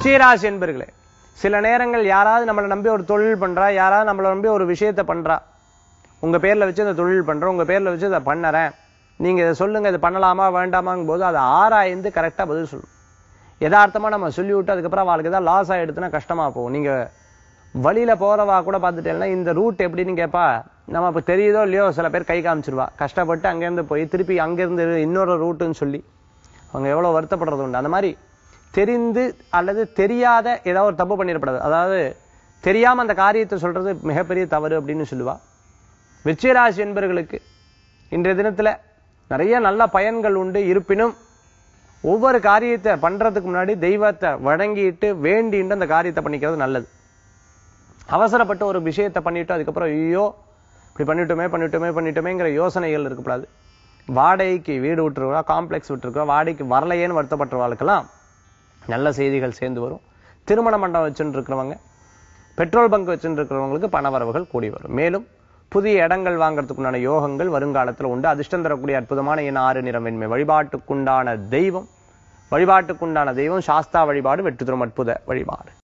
விச்சயராசி என்பர்களே சில நேரங்கள் யாராவது நம்மளை நம்பி ஒரு தொழில் பண்றா யாராவது நம்மளை நம்பி ஒரு விஷயத்தை பண்றா உங்க பேர்ல வச்சு இந்த தொழில் பண்றோம் உங்க பேர்ல வச்சு இதை பண்ணறேன் நீங்க இதை சொல்லுங்க இது பண்ணலாமா வேண்டாமாங்கும் போது அதை ஆராய்ந்து கரெக்டா பதில் சொல்லணும் யதார்த்தமா நம்ம சொல்லி விட்டு அதுக்கப்புறம் அவளுக்கு ஏதாவது லாஸ் ஆயிடுச்சுன்னா கஷ்டமா போகும் நீங்க வழியில போறவா கூட பார்த்துட்டேன்னா இந்த ரூட் எப்படின்னு கேட்பா நம்ம இப்ப தெரியுதோ இல்லையோ சில பேர் கை காமிச்சிருவா கஷ்டப்பட்டு அங்கேருந்து போய் திருப்பி அங்கேருந்து இன்னொரு ரூட்டுன்னு சொல்லி அவங்க எவ்வளவு வருத்தப்படுறது உண்டு அந்த மாதிரி தெரிந்து அல்லது தெரியாத ஏதாவது ஒரு தப்பு பண்ணிடப்படாது அதாவது தெரியாம அந்த காரியத்தை சொல்றது மிகப்பெரிய தவறு அப்படின்னு சொல்லுவா விச்சயராசி என்பர்களுக்கு இன்றைய தினத்துல நிறைய நல்ல பயன்கள் உண்டு இருப்பினும் ஒவ்வொரு காரியத்தை பண்றதுக்கு முன்னாடி தெய்வத்தை வணங்கிட்டு வேண்டிட்டு அந்த காரியத்தை பண்ணிக்கிறது நல்லது அவசரப்பட்டு ஒரு விஷயத்தை பண்ணிட்டு அதுக்கப்புறம் ஐயோ இப்படி பண்ணிட்டோமே பண்ணிட்டோமே பண்ணிட்டோமேங்கிற யோசனைகள் இருக்கக்கூடாது வாடகைக்கு வீடு விட்டுருக்கா காம்ப்ளெக்ஸ் விட்டுருக்கா வாடகைக்கு வரலையேன்னு வருத்தப்பட்டவர்களுக்கெல்லாம் நல்ல செய்திகள் சேர்ந்து வரும் திருமண மண்டபம் வச்சுட்டு இருக்கிறவங்க பெட்ரோல் பங்க் வச்சுட்டு இருக்கிறவங்களுக்கு பணவரவுகள் கூடி வரும் மேலும் புதிய இடங்கள் வாங்குறதுக்குண்டான யோகங்கள் வருங்காலத்துல உண்டு அதிர்ஷ்டம் தரக்கூடிய அற்புதமான என் ஆறு நிறம் வெண்மை வழிபாட்டுக்குண்டான தெய்வம் வழிபாட்டுக்குண்டான தெய்வம் சாஸ்தா வழிபாடு வெற்றி தரும் அற்புத வழிபாடு